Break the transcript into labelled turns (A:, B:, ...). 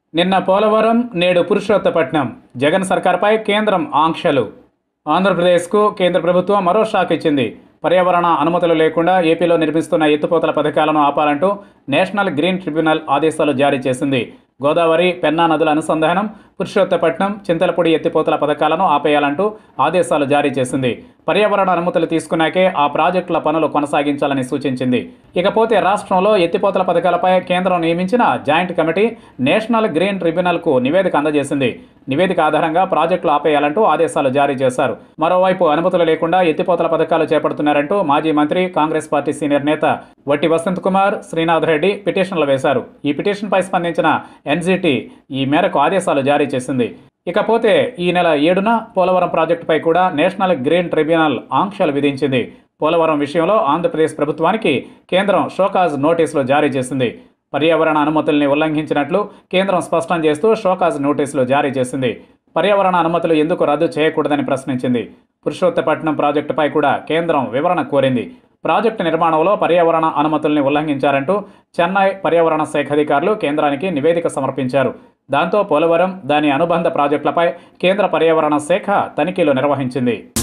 A: నిన్న పోలవరం నేడు పురుషోత్తపట్నం జగన్ సర్కార్పై కేంద్రం ఆంక్షలు ఆంధ్రప్రదేశ్కు కేంద్ర ప్రభుత్వం మరో షాక్ ఇచ్చింది పర్యావరణ అనుమతులు లేకుండా ఏపీలో నిర్మిస్తున్న ఎత్తిపోతల పథకాలను ఆపాలంటూ నేషనల్ గ్రీన్ ట్రిబ్యునల్ ఆదేశాలు జారీ చేసింది గోదావరి పెన్నా నదుల అనుసంధానం పురుషోత్తపట్నం చింతలపూడి ఎత్తిపోతల పథకాలను ఆపేయాలంటూ ఆదేశాలు జారీ చేసింది పర్యావరణ అనుమతులు తీసుకున్నాకే ఆ ప్రాజెక్టుల పనులు కొనసాగించాలని సూచించింది ఇకపోతే రాష్ట్రంలో ఎత్తిపోతల పథకాలపై కేంద్రం నియమించిన జాయింట్ కమిటీ నేషనల్ గ్రీన్ ట్రిబ్యునల్కు నివేదిక అందజేసింది నివేదిక ఆధారంగా ప్రాజెక్టులు ఆపేయాలంటూ ఆదేశాలు జారీ చేశారు మరోవైపు అనుమతులు లేకుండా ఎత్తిపోతల పథకాలు చేపడుతున్నారంటూ మాజీ మంత్రి కాంగ్రెస్ పార్టీ సీనియర్ నేత వట్టి వసంత్ కుమార్ శ్రీనాథ్ రెడ్డి పిటిషన్లు వేశారు ఈ పిటిషన్పై స్పందించిన ఎన్జిటి ఈ మేరకు ఆదేశాలు జారీ చేసింది ఇకపోతే ఈ నెల ఏడున పోలవరం ప్రాజెక్టుపై కూడా నేషనల్ గ్రీన్ ట్రిబ్యునల్ ఆంక్షలు విధించింది పోలవరం విషయంలో ఆంధ్రప్రదేశ్ ప్రభుత్వానికి కేంద్రం షోకాజ్ నోటీసులు జారీ చేసింది పర్యావరణ అనుమతుల్ని ఉల్లంఘించినట్లు కేంద్రం స్పష్టం చేస్తూ షోకాజ్ నోటీసులు జారీ చేసింది పర్యావరణ అనుమతులు ఎందుకు రద్దు చేయకూడదని ప్రశ్నించింది పురుషోత్తపట్నం ప్రాజెక్టుపై కూడా కేంద్రం వివరణ కోరింది ప్రాజెక్టు నిర్మాణంలో పర్యావరణ అనుమతుల్ని ఉల్లంఘించారంటూ చెన్నై పర్యావరణ శాఖ అధికారులు కేంద్రానికి నివేదిక సమర్పించారు దాంతో పోలవరం దాని అనుబంధ ప్రాజెక్టులపై కేంద్ర పర్యావరణ శాఖ తనిఖీలు నిర్వహించింది